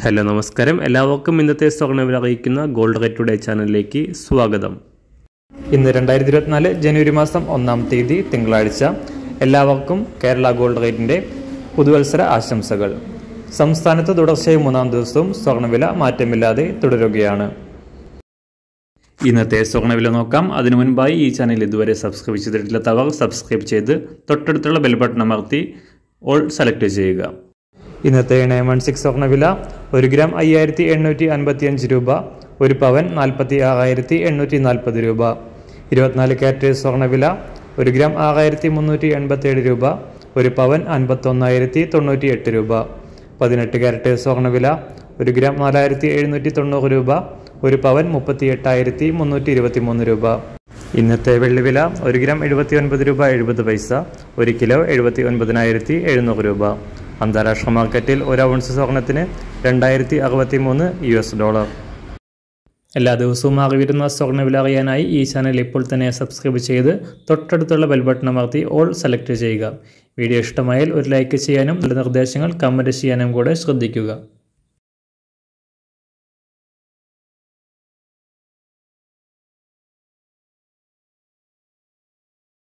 hello നമസ്കാരം എല്ലാവർക്കും ഇന്നത്തെ സ്വർണ്ണവില അറിയിക്കുന്ന ഗോൾഡ് റേറ്റ് ടുഡേ ചാനലിലേക്ക് സ്വാഗതം ഇന്ന് രണ്ടായിരത്തി ഇരുപത്തിനാല് ജനുവരി മാസം ഒന്നാം തീയതി തിങ്കളാഴ്ച എല്ലാവർക്കും കേരള ഗോൾഡ് റേറ്റിൻ്റെ പുതുവത്സര ആശംസകൾ സംസ്ഥാനത്ത് തുടർച്ചയായി മൂന്നാം ദിവസവും സ്വർണ്ണവില മാറ്റമില്ലാതെ തുടരുകയാണ് ഇന്നത്തെ സ്വർണ്ണവില നോക്കാം അതിനു മുൻപായി ഈ ചാനൽ ഇതുവരെ സബ്സ്ക്രൈബ് ചെയ്തിട്ടില്ലാത്തവർ സബ്സ്ക്രൈബ് ചെയ്ത് തൊട്ടടുത്തുള്ള ബെൽ ബട്ടൺ അമർത്തി ഓൾ സെലക്ട് ചെയ്യുക ഇന്നത്തെ നയൻ വൺ സിക്സ് സ്വർണ്ണവില ഒരു ഗ്രാം അയ്യായിരത്തി എണ്ണൂറ്റി അൻപത്തി അഞ്ച് രൂപ ഒരു പവൻ നാൽപ്പത്തി ആറായിരത്തി എണ്ണൂറ്റി നാൽപ്പത് രൂപ ഇരുപത്തിനാല് ക്യാരറ്റ് സ്വർണ്ണവില ഒരു ഗ്രാം ആറായിരത്തി മുന്നൂറ്റി എൺപത്തേഴ് രൂപ ഒരു പവൻ അൻപത്തൊന്നായിരത്തി തൊണ്ണൂറ്റി എട്ട് രൂപ പതിനെട്ട് ക്യാരറ്റ് സ്വർണ്ണവില ഒരു ഗ്രാം നാലായിരത്തി എഴുന്നൂറ്റി തൊണ്ണൂറ് രൂപ ഒരു പവൻ മുപ്പത്തി എട്ടായിരത്തി മുന്നൂറ്റി ഇരുപത്തി മൂന്ന് രൂപ ഇന്നത്തെ വെള്ളിവില ഒരു ഗ്രാം എഴുപത്തി ഒൻപത് രൂപ എഴുപത് പൈസ ഒരു കിലോ എഴുപത്തി ഒൻപതിനായിരത്തി എഴുന്നൂറ് രൂപ അന്താരാഷ്ട്ര മാർക്കറ്റിൽ ഒരു ഔൺസ് സ്വർണത്തിന് രണ്ടായിരത്തി അറുപത്തി മൂന്ന് യു എസ് ഡോളർ എല്ലാ ദിവസവും അറിവിരുന്ന സ്വർണ്ണവില അറിയാനായി ഈ ചാനൽ ഇപ്പോൾ തന്നെ സബ്സ്ക്രൈബ് ചെയ്ത് തൊട്ടടുത്തുള്ള ബെൽ ബട്ടൺ അമർത്തി ഓൾ സെലക്ട് ചെയ്യുക വീഡിയോ ഇഷ്ടമായാൽ ഒരു ലൈക്ക് ചെയ്യാനും നല്ല നിർദ്ദേശങ്ങൾ കമൻറ്റ് ചെയ്യാനും കൂടെ ശ്രദ്ധിക്കുക